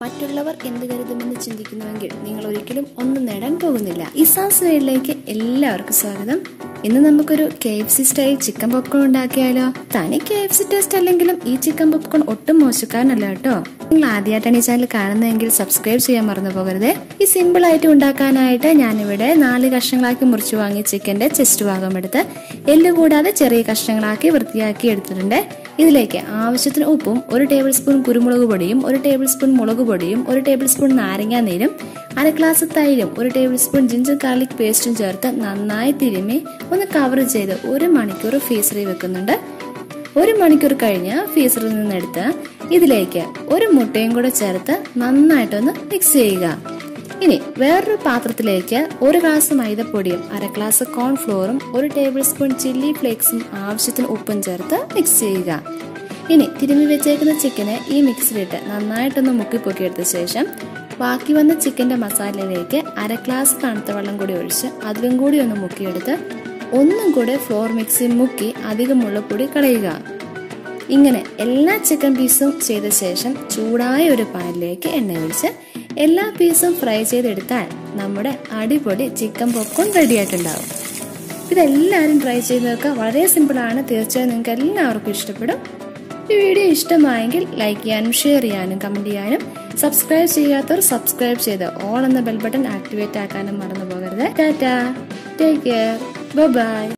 മറ്റുള്ളവർ എന്ത് കരുതുമെന്ന് ചിന്തിക്കുന്നുവെങ്കിൽ നിങ്ങൾ ഒരിക്കലും ഒന്നും നേടാൻ പോകുന്നില്ല ഇസാസ് വേൾഡിലേക്ക് എല്ലാവർക്കും സ്വാഗതം ഇന്ന് നമുക്കൊരു K F C style chicken popcorn ഉണ്ടാക്കിയാലോ തനി കെ എഫ് സി ടേസ്റ്റ് അല്ലെങ്കിലും ഈ ചിക്കൻ പോപ്കോൺ ഒട്ടും മോശക്കാരനല്ല കേട്ടോ നിങ്ങൾ ആദ്യമായിട്ടാണ് ഈ ചാനൽ കാണുന്നതെങ്കിൽ സബ്സ്ക്രൈബ് ചെയ്യാൻ മറന്നു പോകരുത് ഈ സിമ്പിൾ ആയിട്ട് ഉണ്ടാക്കാനായിട്ട് ഞാനിവിടെ നാല് കഷ്ണങ്ങളാക്കി മുറിച്ചു വാങ്ങിയ ചിക്കന്റെ ചെസ്റ്റ് ഭാഗം എടുത്ത് എല്ല് കൂടാതെ ചെറിയ കഷ്ണങ്ങളാക്കി വൃത്തിയാക്കി എടുത്തിട്ടുണ്ട് ഇതിലേക്ക് ആവശ്യത്തിന് ഉപ്പും ഒരു ടേബിൾ സ്പൂൺ കുരുമുളക് പൊടിയും ഒരു ടേബിൾ സ്പൂൺ മുളക് പൊടിയും ഒരു ടേബിൾ സ്പൂൺ നാരങ്ങാ നീരും അര ഗ്ലാസ് തൈരും ഒരു ടേബിൾ സ്പൂൺ ജിഞ്ചർ ഗാർലിക് പേസ്റ്റും ചേർത്ത് നന്നായി തിരുമ്മി ഒന്ന് കവർ ചെയ്ത് ഒരു മണിക്കൂർ ഫീസറിൽ വെക്കുന്നുണ്ട് ഒരു മണിക്കൂർ കഴിഞ്ഞ് ഫീസറിൽ നിന്നെടുത്ത് ഇതിലേക്ക് ഒരു മുട്ടയും കൂടെ ചേർത്ത് നന്നായിട്ടൊന്ന് മിക്സ് ചെയ്യുക ഇനി വേറൊരു പാത്രത്തിലേക്ക് ഒരു ഗ്ലാസ് മൈദപ്പൊടിയും അര ഗ്ലാസ് കോൺഫ്ലോറും ഒരു ടേബിൾ സ്പൂൺ ചില്ലി ഫ്ലേക്സും ആവശ്യത്തിന് ഉപ്പും ചേർത്ത് മിക്സ് ചെയ്യുക ഇനി തിരുമ്മി വെച്ചേക്കുന്ന ചിക്കനെ ഈ മിക്സിലിട്ട് നന്നായിട്ടൊന്ന് മുക്കി പൊക്കിയെടുത്ത ശേഷം ബാക്കി വന്ന ചിക്കന്റെ മസാലയിലേക്ക് അര ഗ്ലാസ് തണുത്ത വെള്ളം കൂടി ഒഴിച്ച് അതിലും കൂടി ഒന്ന് മുക്കിയെടുത്ത് ഒന്നും കൂടെ ഫ്ലോർ മിക്സിൽ മുക്കി അധികമുള്ള പൊടി കളയുക ഇങ്ങനെ എല്ലാ ചിക്കൻ പീസും ചെയ്ത ശേഷം ചൂടായ ഒരു പാനിലേക്ക് എണ്ണ ഒഴിച്ച് എല്ലാ പീസും ഫ്രൈ ചെയ്തെടുത്താൽ നമ്മുടെ അടിപൊളി ചിക്കൻ പോപ്കോൺ റെഡി ആയിട്ടുണ്ടാവും ഇതെല്ലാവരും ട്രൈ ചെയ്ത് നോക്കുക വളരെ സിമ്പിളാണ് തീർച്ചയായും നിങ്ങൾക്ക് എല്ലാവർക്കും ഇഷ്ടപ്പെടും ഈ വീഡിയോ ഇഷ്ടമായെങ്കിൽ ലൈക്ക് ചെയ്യാനും ഷെയർ ചെയ്യാനും കമൻറ്റ് ചെയ്യാനും സബ്സ്ക്രൈബ് ചെയ്യാത്തവർ സബ്സ്ക്രൈബ് ചെയ്ത് ഓൾ എന്ന ബെൽ ബട്ടൺ ആക്ടിവേറ്റ് ആക്കാനും മറന്നു പോകരുത് ടാറ്റ ടേക്ക് കെയർ ബൈ